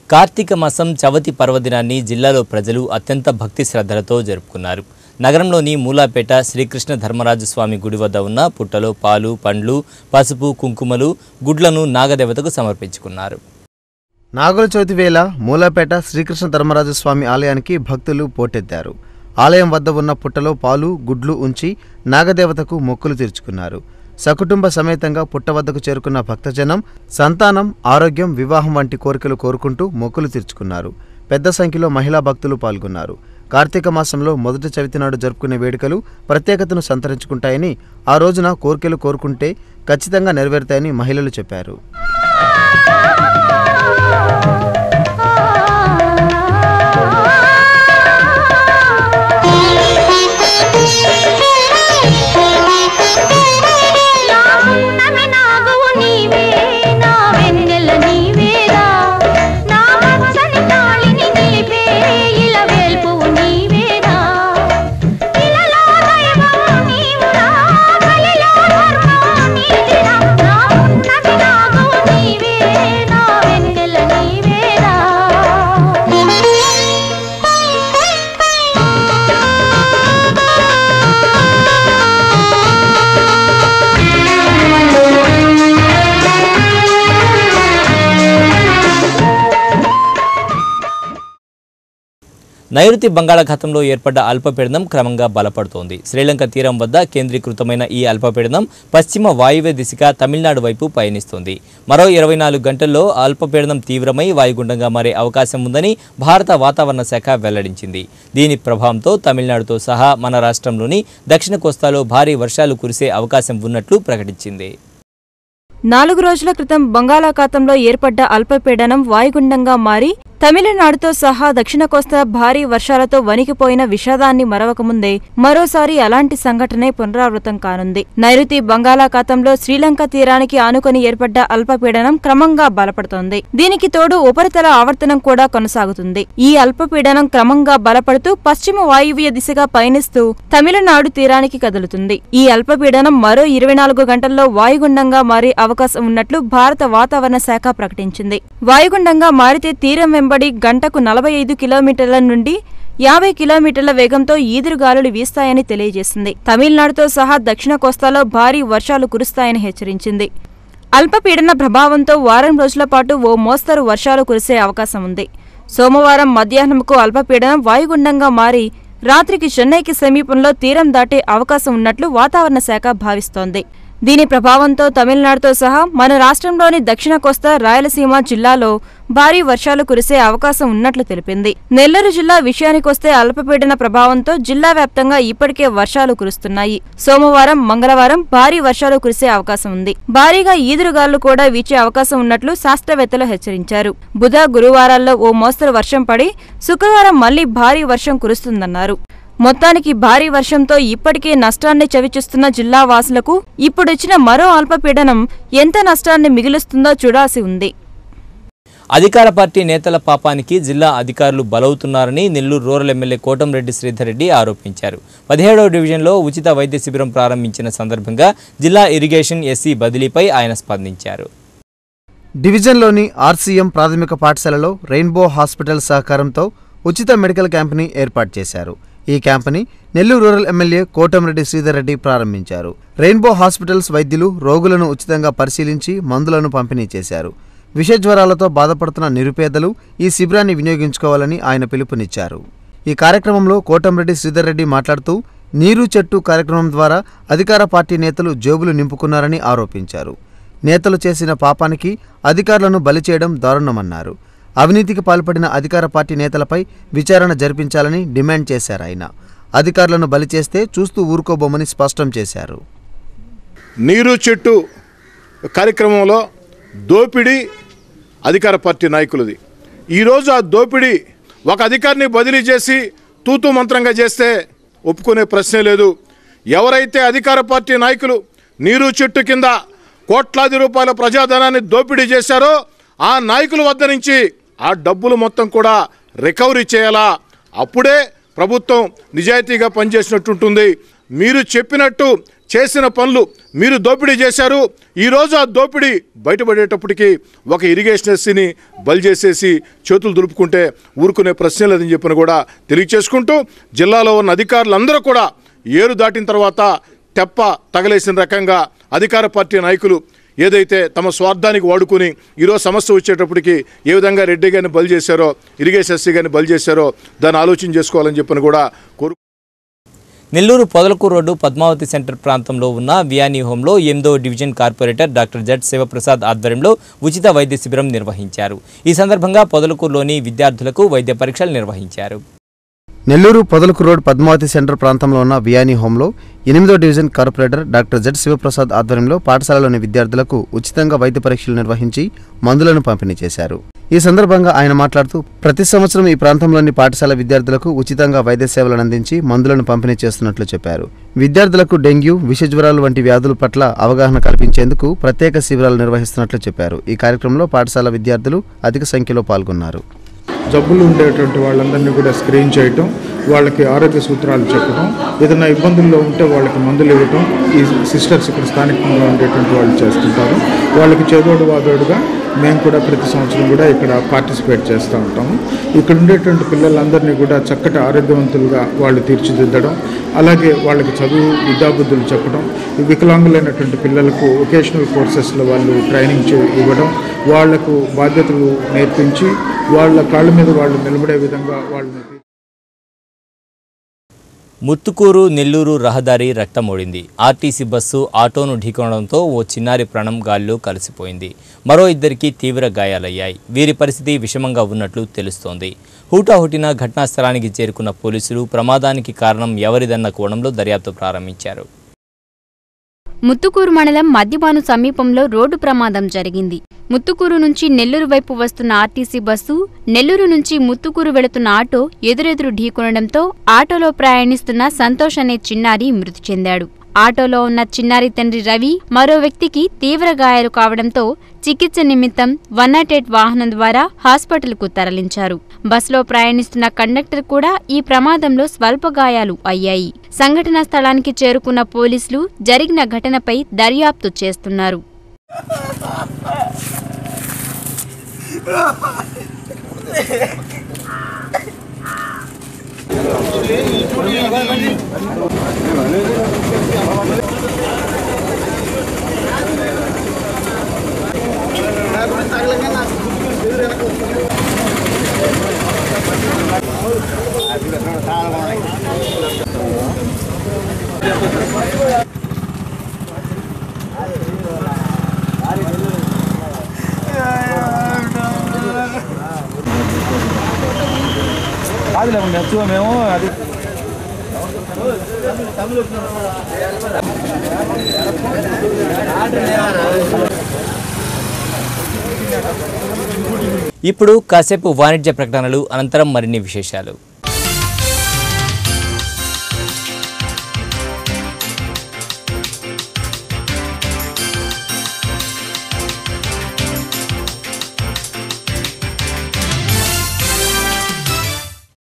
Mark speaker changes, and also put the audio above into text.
Speaker 1: కార్తీక మాసం చవతి పర్వదినాన్ని జిల్లాలో ప్రజలు అత్యంత భక్తి శ్రద్ధలతో జరుపుకున్నారు నగరంలోని మూలాపేట శ్రీకృష్ణ ధర్మరాజు స్వామి గుడి వద్ద ఉన్న పుట్టలో పాలు పండ్లు పసుపు కుంకుమలు గుడ్లను నాగదేవతకు సమర్పించుకున్నారు
Speaker 2: నాగుల చవితి వేళ మూలపేట శ్రీకృష్ణ ధర్మరాజు స్వామి ఆలయానికి భక్తులు పోటెత్తారు ఆలయం వద్ద ఉన్న పుట్టలో పాలు గుడ్లు ఉంచి నాగదేవతకు మొక్కులు తీర్చుకున్నారు సకుటుంబ సమేతంగా పుట్ట వద్దకు చేరుకున్న భక్తజనం సంతానం ఆరోగ్యం వివాహం వంటి కోరికలు కోరుకుంటూ మొక్కులు తీర్చుకున్నారు పెద్ద సంఖ్యలో మహిళా భక్తులు పాల్గొన్నారు కార్తీక మాసంలో మొదటి చవితి నాడు జరుపుకునే వేడుకలు ప్రత్యేకతను సంతరించుకుంటాయని ఆ రోజున కోరికలు కోరుకుంటే ఖచ్చితంగా నెరవేరుతాయని మహిళలు చెప్పారు
Speaker 3: నమి నాగువు నీవే నా వెన్నెల నీవేరా నా పచ్చని తాళిని నిలిపే ఇలా వేల్పువు నీవేరా ఇలలో దైవం నీవురా కలిలో ధర్మం నీదిరా నా నమి నాగువు నీవే నా వెన్నెల నీవేరా
Speaker 1: నైరుతి బంగాళాఖాతంలో ఏర్పడ్డ అల్పపీడనం క్రమంగా బలపడుతోంది శ్రీలంక తీరం వద్ద కేంద్రీకృతమైన ఈ అల్పపీడనం పశ్చిమ వాయువ్య దిశగా తమిళనాడు వైపు పయనిస్తోంది మరో ఇరవై నాలుగు గంటల్లో అల్పపీడనం తీవ్రమై వాయుగుండంగా మారే అవకాశం ఉందని భారత వాతావరణ శాఖ వెల్లడించింది దీని ప్రభావంతో తమిళనాడుతో సహా మన రాష్ట్రంలోని దక్షిణ కోస్తాలో భారీ వర్షాలు కురిసే అవకాశం ఉన్నట్లు ప్రకటించింది
Speaker 4: నాలుగు రోజుల క్రితం బంగాళాఖాతంలో ఏర్పడ్డ అల్పపీడనం వాయుగుండంగా మారి తమిళనాడుతో సహా దక్షిణ కోస్తా భారీ వర్షాలతో వణికిపోయిన విషాదాన్ని మరవకముందే మరోసారి అలాంటి సంఘటనే పునరావృతం కానుంది నైరుతి బంగాళాఖాతంలో శ్రీలంక తీరానికి ఆనుకొని ఏర్పడ్డ అల్పపీడనం క్రమంగా బలపడుతోంది దీనికి తోడు ఉపరితల ఆవర్తనం కూడా కొనసాగుతుంది ఈ అల్పపీడనం క్రమంగా బలపడుతూ పశ్చిమ వాయువ్య దిశగా పయనిస్తూ తమిళనాడు తీరానికి కదులుతుంది ఈ అల్పపీడనం మరో ఇరవై నాలుగు గంటల్లో వాయుగుండంగా మారే అవకాశం ఉన్నట్లు భారత వాతావరణ శాఖ ప్రకటించింది వాయుగుండంగా మారితే తీరం వెంబడి గంటకు నలభై ఐదు కిలోమీటర్ల నుండి యాభై కిలోమీటర్ల వేగంతో ఈదురుగాలులు వీస్తాయని తెలియజేసింది తమిళనాడుతో సహా దక్షిణ కోస్తాలో భారీ వర్షాలు కురుస్తాయని హెచ్చరించింది అల్పపీడన ప్రభావంతో వారం రోజుల పాటు ఓ మోస్తరు వర్షాలు కురిసే అవకాశం ఉంది సోమవారం మధ్యాహ్నంకు అల్పపీడనం వాయుగుండంగా మారి రాత్రికి చెన్నైకి సమీపంలో తీరం దాటే అవకాశం ఉన్నట్లు వాతావరణ శాఖ భావిస్తోంది దీని ప్రభావంతో తమిళనాడుతో సహా మన రాష్ట్రంలోని దక్షిణ కోస్తా రాయలసీమ జిల్లాలో భారీ వర్షాలు కురిసే అవకాశం ఉన్నట్లు తెలిపింది నెల్లూరు జిల్లా విషయానికొస్తే అల్పపీడన ప్రభావంతో జిల్లా వ్యాప్తంగా ఇప్పటికే వర్షాలు కురుస్తున్నాయి సోమవారం మంగళవారం భారీ వర్షాలు కురిసే అవకాశం ఉంది భారీగా ఈదురుగాలు కూడా వీచే అవకాశం ఉన్నట్లు శాస్త్రవేత్తలు హెచ్చరించారు బుధ గురువారాల్లో ఓ మోస్తరు వర్షం పడి శుక్రవారం మళ్లీ భారీ వర్షం కురుస్తుందన్నారు మొత్తానికి భారీ వర్షంతో ఇప్పటికే నష్టాన్ని చవిచూస్తున్న జిల్లా వాసులకు ఇప్పుడొచ్చిన మరో అల్పపీడనం ఎంత నష్టాన్ని మిగులుస్తుందో చూడాల్సి ఉంది
Speaker 1: అధికార పార్టీ నేతల పాపానికి జిల్లా అధికారులు బలవుతున్నారని నెల్లూరు రూరల్ ఎమ్మెల్యే కోటంరెడ్డి శ్రీధర్ రెడ్డి ఆరోపించారు పదిహేడవ డివిజన్లో ఉచిత వైద్య శిబిరం ప్రారంభించిన సందర్భంగా జిల్లా ఇరిగేషన్ ఎస్సీ బదిలీపై ఆయన స్పందించారు
Speaker 2: డివిజన్లోని ఆర్సీఎం ప్రాథమిక పాఠశాలలో రెయిన్బో హాస్పిటల్ సహకారంతో ఉచిత మెడికల్ క్యాంపుని ఏర్పాటు చేశారు ఈ క్యాంపుని నెల్లూరు రూరల్ ఎమ్మెల్యే కోటంరెడ్డి శ్రీధర్ రెడ్డి ప్రారంభించారు రెయిన్బో హాస్పిటల్స్ వైద్యులు రోగులను ఉచితంగా పరిశీలించి మందులను పంపిణీ చేశారు విష జ్వరాలతో బాధపడుతున్న నిరుపేదలు ఈ శిబిరాన్ని వినియోగించుకోవాలని ఆయన పిలుపునిచ్చారు ఈ కార్యక్రమంలో కోటంరెడ్డి శ్రీధర్ రెడ్డి మాట్లాడుతూ నీరు చెట్టు కార్యక్రమం ద్వారా అధికార పార్టీ నేతలు జేబులు నింపుకున్నారని ఆరోపించారు నేతలు చేసిన పాపానికి అధికారులను బలి చేయడం దారుణమన్నారు అవినీతికి పాల్పడిన అధికార పార్టీ నేతలపై విచారణ జరిపించాలని డిమాండ్ చేశారు ఆయన అధికారులను బలి చేస్తే చూస్తూ ఊరుకోబోమని స్పష్టం చేశారు
Speaker 5: నీరు చెట్టు కార్యక్రమంలో దోపిడీ అధికార పార్టీ నాయకులది ఈరోజు ఆ దోపిడీ ఒక అధికారిని బదిలీ చేసి తూతూ మంత్రంగా చేస్తే ఒప్పుకునే ప్రశ్నే లేదు ఎవరైతే అధికార పార్టీ నాయకులు నీరు చెట్టు కింద కోట్లాది రూపాయల ప్రజాధనాన్ని దోపిడీ చేశారో ఆ నాయకుల వద్ద నుంచి ఆ డబ్బులు మొత్తం కూడా రికవరీ చేయాలా అప్పుడే ప్రభుత్వం నిజాయితీగా పనిచేసినట్టుంటుంది మీరు చెప్పినట్టు చేసిన పనులు మీరు దోపిడీ చేశారు ఈరోజు ఆ దోపిడీ బయటపడేటప్పటికి ఒక ఇరిగేషన్ ఎస్సీని బలి చేసేసి చేతులు దులుపుకుంటే ఊరుకునే ప్రశ్న లేదని చెప్పిన కూడా తెలియచేసుకుంటూ జిల్లాలో ఉన్న అధికారులందరూ కూడా ఏరు దాటిన తర్వాత తెప్ప తగలేసిన రకంగా అధికార పార్టీ నాయకులు ఏదైతే తమ స్వార్థానికి వాడుకుని ఈరోజు సమస్య వచ్చేటప్పటికి ఏ విధంగా రెడ్డి గారిని బలి చేశారో ఇరిగేషన్ ఎస్సీ గారిని బలి చేశారో దాన్ని ఆలోచన చేసుకోవాలని చెప్పని కూడా కోరు
Speaker 1: నెల్లూరు పొదలకూరు రోడ్డు పద్మావతి సెంటర్ ప్రాంతంలో ఉన్న వియానీ హోంలో ఎనిమిదో division corporator doctor Z Sivaprasad ఆధ్వర్యంలో ఉచిత వైద్య శిబిరం నిర్వహించారు ఈ సందర్భంగా పొదలకూరులోని విద్యార్థులకు వైద్య పరీక్షలు నిర్వహించారు
Speaker 2: నెల్లూరు పొదలకు రోడ్ పద్మావతి సెంటర్ ప్రాంతంలో ఉన్న వియానీ హోంలో ఎనిమిదో division corporator doctor Z Sivaprasad ఆధ్వర్యంలో పాఠశాలలోని విద్యార్థులకు ఉచితంగా వైద్య పరీక్షలు నిర్వహించి మందులను పంపిణీ చేశారు ఈ సందర్భంగా ఆయన మాట్లాడుతూ ప్రతి సంవత్సరం ఈ ప్రాంతంలోని పాఠశాల విద్యార్థులకు ఉచితంగా వైద్య సేవలను అందించి మందులను పంపిణీ చేస్తున్నట్లు చెప్పారు విద్యార్థులకు డెంగ్యూ విష జ్వరాలు వంటి వ్యాధుల పట్ల అవగాహన కల్పించేందుకు ప్రత్యేక శిబిరాలు నిర్వహిస్తున్నట్లు చెప్పారు ఈ కార్యక్రమంలో పాఠశాల విద్యార్థులు అధిక సంఖ్యలో పాల్గొన్నారు
Speaker 6: జబ్బులు ఉండేటువంటి వాళ్ళందరినీ కూడా స్క్రీన్ చేయటం వాళ్ళకి ఆరోగ్య సూత్రాలు చెప్పడం ఏదైనా ఇబ్బందుల్లో ఉంటే వాళ్ళకి మందులు ఇవ్వటం ఈ సిస్టర్స్ ఇక్కడ స్థానికంగా ఉండేటువంటి వాళ్ళు చేస్తుంటారు వాళ్ళకి చేదోడు వాదోడుగా మేము కూడా ప్రతి సంవత్సరం కూడా ఇక్కడ పార్టిసిపేట్ చేస్తూ ఉంటాము ఇక్కడ ఉండేటువంటి పిల్లలందరినీ కూడా చక్కటి ఆరోగ్యవంతులుగా వాళ్ళు తీర్చిదిద్దడం అలాగే వాళ్ళకి చదువు విద్యాబుద్ధులు చెప్పడం ఈ వికలాంగులైనటువంటి పిల్లలకు వొకేషనల్ కోర్సెస్లో వాళ్ళు ట్రైనింగ్ చే- ఇవ్వడం వాళ్లకు బాధ్యతలు నేర్పించి వాళ్ళ కాళ్ళ మీద వాళ్ళు నిలబడే విధంగా వాళ్ళని తీ-
Speaker 1: ముత్తుకూరు నెల్లూరు రహదారి రక్తమోడింది ఆర్టీసీ బస్సు ఆటోను ఢీకొనడంతో ఓ చిన్నారి ప్రాణం గాల్లో కలిసిపోయింది మరో ఇద్దరికి తీవ్ర గాయాలయ్యాయి వీరి పరిస్థితి విషమంగా ఉన్నట్లు తెలుస్తోంది హూటాహుటిన ఘటనా స్థలానికి చేరుకున్న పోలీసులు ప్రమాదానికి కారణం ఎవరిదన్న కోణంలో దర్యాప్తు ప్రారంభించారు
Speaker 7: ముత్తుకూరు మండలం మద్యపాను సమీపంలో రోడ్డు ప్రమాదం జరిగింది ముత్తుకూరు నుంచి నెల్లూరు వైపు వస్తున్న ఆర్టీసీ బస్సు నెల్లూరు నుంచి ముత్తుకూరు వెళుతున్న ఆటో ఎదురెదురు ఢీకొనడంతో ఆటోలో ప్రయాణిస్తున్న సంతోష్ అనే చిన్నారి మృతి చెందాడు ఆటోలో ఉన్న చిన్నారి తండ్రి రవి మరో వ్యక్తికి తీవ్ర గాయాలు కావడంతో చికిత్స నిమిత్తం వన్ నాట్ ఎయిట్ వాహనం ద్వారా హాస్పిటల్కు తరలించారు బస్సులో ప్రయాణిస్తున్న కండక్టర్ కూడా ఈ ప్రమాదంలో స్వల్ప గాయాలు అయ్యాయి సంఘటనా స్థలానికి చేరుకున్న పోలీసులు జరిగిన ఘటనపై దర్యాప్తు చేస్తున్నారు
Speaker 1: ఇప్పుడు కాసేపు వాణిజ్య ప్రకటనలు అనంతరం మరిన్ని విశేషాలు